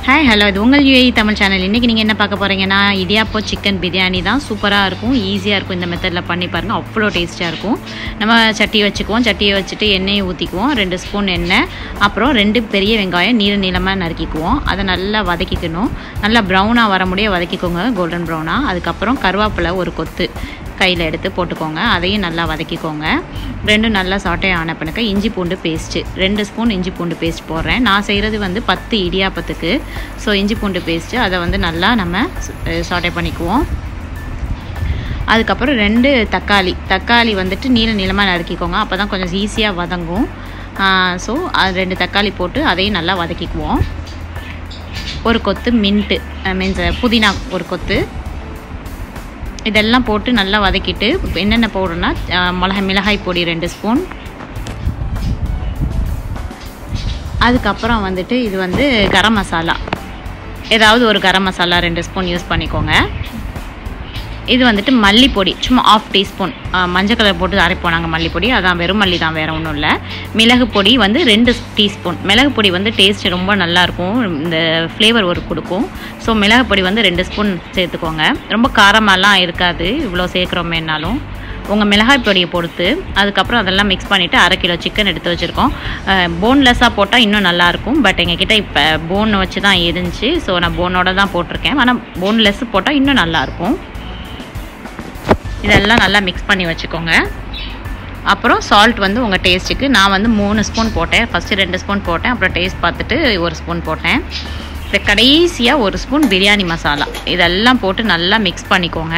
hi hello இது உங்கள் UAE Tamil channel இன்றைக்கி நீங்கள் என்ன பார்க்க போகிறீங்கன்னா இடியாப்போ சிக்கன் பிரியாணி தான் சூப்பராக இருக்கும் ஈஸியாக இருக்கும் இந்த மெத்தடில் பண்ணி பாருங்கள் அவ்வளோ டேஸ்ட்டாக இருக்கும் நம்ம சட்டி வச்சுக்குவோம் சட்டியை வச்சுட்டு எண்ணெயை ஊற்றிக்குவோம் ரெண்டு ஸ்பூன் எண்ணெய் அப்புறம் ரெண்டு பெரிய வெங்காயம் நீள நீளமாக நறுக்கிக்குவோம் அதை நல்லா வதக்கிக்கணும் நல்லா ப்ரௌனாக வர முடிய வதக்கிக்கோங்க கோல்டன் ப்ரௌனாக அதுக்கப்புறம் கருவேப்பிலை ஒரு கொத்து கையில் எடுத்து போட்டுக்கோங்க அதையும் நல்லா வதக்கிக்கோங்க ரெண்டும் நல்லா சாட்டை ஆன பிறகு இஞ்சி பூண்டு பேஸ்ட்டு ரெண்டு ஸ்பூன் இஞ்சி பூண்டு பேஸ்ட் போடுறேன் நான் செய்கிறது வந்து பத்து இடியாப்பத்துக்கு ஸோ இஞ்சி பூண்டு பேஸ்ட்டு அதை வந்து நல்லா நம்ம சாட்டை பண்ணிக்குவோம் அதுக்கப்புறம் ரெண்டு தக்காளி தக்காளி வந்துட்டு நீள நீளமாக நறுக்கிக்கோங்க அப்போ தான் கொஞ்சம் ஈஸியாக வதங்கும் ஸோ அது ரெண்டு தக்காளி போட்டு அதையும் நல்லா வதக்கிக்குவோம் ஒரு கொத்து மின்ட்டு மீன்ஸ் புதினா ஒரு கொத்து இதெல்லாம் போட்டு நல்லா வதக்கிட்டு என்னென்ன பவுடர்னா மிளகாய் மிளகாய் பொடி ரெண்டு ஸ்பூன் அதுக்கப்புறம் வந்துட்டு இது வந்து கரம் மசாலா ஏதாவது ஒரு கரம் மசாலா ரெண்டு ஸ்பூன் யூஸ் பண்ணிக்கோங்க இது வந்துட்டு மல்லிப்பொடி சும்மா ஆஃப் டீஸ்பூன் மஞ்சள் கலர் போட்டு அரைப்போம் நாங்கள் மல்லிப்பொடி அதான் வெறும் மல்லி தான் வேறு ஒன்றும் இல்லை மிளகு பொடி வந்து ரெண்டு டீஸ்பூன் மிளகு பொடி வந்து டேஸ்ட் ரொம்ப நல்லாயிருக்கும் இந்த ஃப்ளேவர் ஒரு கொடுக்கும் ஸோ மிளகு பொடி வந்து ரெண்டு ஸ்பூன் சேர்த்துக்கோங்க ரொம்ப காரமாலாம் இருக்காது இவ்வளோ சேர்க்குறோமேனாலும் உங்கள் மிளகாய் பொடியை பொறுத்து அதுக்கப்புறம் அதெல்லாம் மிக்ஸ் பண்ணிவிட்டு அரை கிலோ சிக்கன் எடுத்து வச்சுருக்கோம் போன்லெஸ்ஸாக போட்டால் இன்னும் நல்லாயிருக்கும் பட் எங்ககிட்ட இப்போ போன் வச்சு தான் இருந்துச்சு ஸோ நான் போனோட தான் போட்டிருக்கேன் ஆனால் போன்லெஸ் போட்டால் இன்னும் நல்லாயிருக்கும் இதெல்லாம் நல்லா மிக்ஸ் பண்ணி வச்சுக்கோங்க அப்புறம் சால்ட் வந்து உங்கள் டேஸ்ட்டுக்கு நான் வந்து மூணு ஸ்பூன் போட்டேன் ஃபஸ்ட்டு ரெண்டு ஸ்பூன் போட்டேன் அப்புறம் டேஸ்ட் பார்த்துட்டு ஒரு ஸ்பூன் போட்டேன் இந்த கடைசியாக ஒரு ஸ்பூன் பிரியாணி மசாலா இதெல்லாம் போட்டு நல்லா மிக்ஸ் பண்ணிக்கோங்க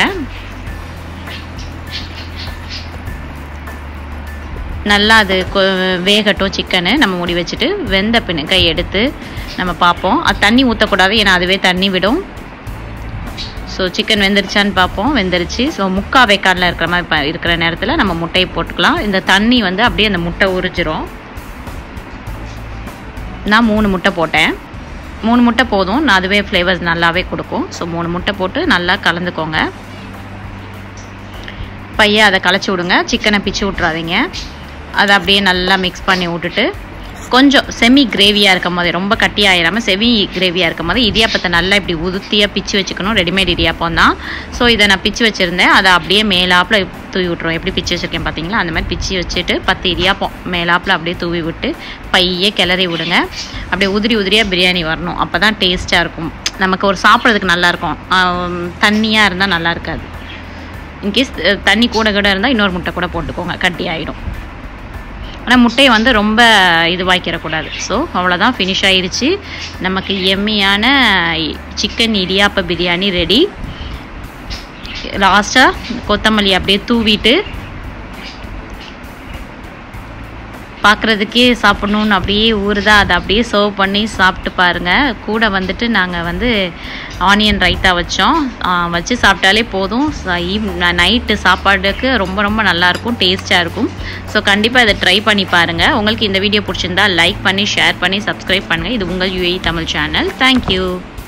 நல்லா அது வேகட்டும் சிக்கனு நம்ம மூடி வச்சுட்டு வெந்த பின்னுக்கை எடுத்து நம்ம பார்ப்போம் அது தண்ணி ஊற்றக்கூடாது ஏன்னா அதுவே தண்ணி விடும் ஸோ சிக்கன் வெந்துருச்சான்னு பார்ப்போம் வெந்துருச்சு ஸோ முக்கா வேக்காடில் இருக்கிற மாதிரி இருக்கிற நேரத்தில் நம்ம முட்டையை போட்டுக்கலாம் இந்த தண்ணி வந்து அப்படியே அந்த முட்டை உரிச்சிரும் நான் மூணு முட்டை போட்டேன் மூணு முட்டை போதும் நான் அதுவே ஃப்ளேவர்ஸ் நல்லாவே கொடுக்கும் ஸோ மூணு முட்டை போட்டு நல்லா கலந்துக்கோங்க பையன் அதை களைச்சி விடுங்க சிக்கனை பிச்சு விட்றாதீங்க அதை அப்படியே நல்லா மிக்ஸ் பண்ணி விட்டுட்டு கொஞ்சம் செமி கிரேவியாக இருக்கும் போது ரொம்ப கட்டி ஆயிடாமல் செமி கிரேவியாக இருக்கும் போது இடியாப்பத்தை நல்லா இப்படி உதுத்தியாக பிச்சு வச்சுக்கணும் ரெடிமேட் இடியாப்பம் தான் ஸோ இதை நான் பிச்சு வச்சுருந்தேன் அதை அப்படியே மேலாப்பில் தூவி விட்ருவோம் எப்படி பிச்சு வச்சுருக்கேன் பார்த்தீங்களா அந்த மாதிரி பிச்சு வச்சுட்டு பத்து இடியாப்பம் மேலாப்பில் அப்படியே தூவி விட்டு பையே கிளறி விடுங்க அப்படியே உதிரி உதிரியாக பிரியாணி வரணும் அப்போ தான் டேஸ்ட்டாக இருக்கும் நமக்கு ஒரு சாப்பிட்றதுக்கு நல்லாயிருக்கும் தண்ணியாக இருந்தால் நல்லா இருக்காது இன்கேஸ் தண்ணி கூட கூட இருந்தால் இன்னொரு முட்டை கூட போட்டுக்கோங்க கட்டி ஆகிடும் ஆனால் முட்டையை வந்து ரொம்ப இதுவாக்கிடக்கூடாது ஸோ அவ்வளோதான் ஃபினிஷ் ஆயிடுச்சு நமக்கு எம்மியான சிக்கன் இடியாப்ப பிரியாணி ரெடி லாஸ்ட்டாக கொத்தமல்லி அப்படியே தூவிட்டு பார்க்குறதுக்கே சாப்பிட்ணுன்னு அப்படியே ஊறுதா அதை அப்படியே சர்வ் பண்ணி சாப்பிட்டு பாருங்கள் கூட வந்துட்டு நாங்கள் வந்து ஆனியன் ரைத்தா வச்சோம் வச்சு சாப்பிட்டாலே போதும் நைட்டு சாப்பாடுக்கு ரொம்ப ரொம்ப நல்லாயிருக்கும் டேஸ்ட்டாக இருக்கும் ஸோ கண்டிப்பாக இதை ட்ரை பண்ணி பாருங்கள் உங்களுக்கு இந்த வீடியோ பிடிச்சிருந்தா லைக் பண்ணி ஷேர் பண்ணி சப்ஸ்கிரைப் பண்ணுங்கள் இது உங்கள் யூஏஇ தமிழ் சேனல் தேங்க்யூ